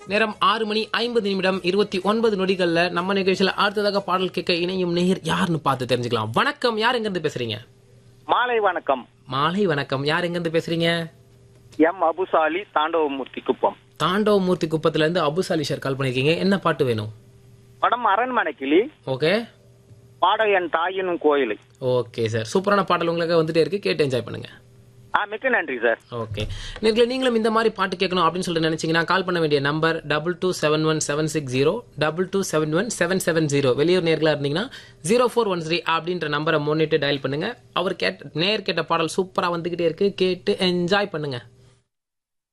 நேரம் ஆறு மணி ஐம்பது நிமிடம் இருபத்தி ஒன்பது நொடிகள்ல நம்ம நிகழ்ச்சியில அடுத்ததாக பாடல் கேட்க இணையும் நேயர் யாருன்னு பார்த்து தெரிஞ்சுக்கலாம் வணக்கம் யார் எங்க இருந்து பேசுறீங்க மாலை வணக்கம் மாலை வணக்கம் யார் எங்க இருந்து பேசுறீங்க எம் அபுசாலி தாண்டவமூர்த்தி குப்பம் தாண்டவமூர்த்தி குப்பத்துல இருந்து அபுசாலி சார் கால் பண்ணிருக்கீங்க என்ன பாட்டு வேணும் படம் அரண்மனை கிளி ஓகே பாட என் தாயினும் கோயில் ஓகே சார் சூப்பரான பாடல் உங்களுக்கு வந்துட்டே இருக்கு கேட்டு என்ஜாய் பண்ணுங்க ஆ மிக்க நன்றி சார் ஓகே நீங்களே நீங்களும் இந்த மாதிரி பாட்டு கேட்கணும் அப்படின்னு சொல்லிட்டு நினைச்சீங்கன்னா கால் பண்ண வேண்டிய number double two seven one seven six zero double two seven one seven seven zero வெளியூர் நேர்களா இருந்தீங்கன்னா ஜீரோ ஃபோர் ஒன் த்ரீ அப்படின்ற நம்பரை முன்னிட்டு டயல் பண்ணுங்க அவர் கேட்ட நேர் கேட்ட பாடல் சூப்பரா வந்துகிட்டே இருக்கு கேட்டு என்ஜாய் பண்ணுங்க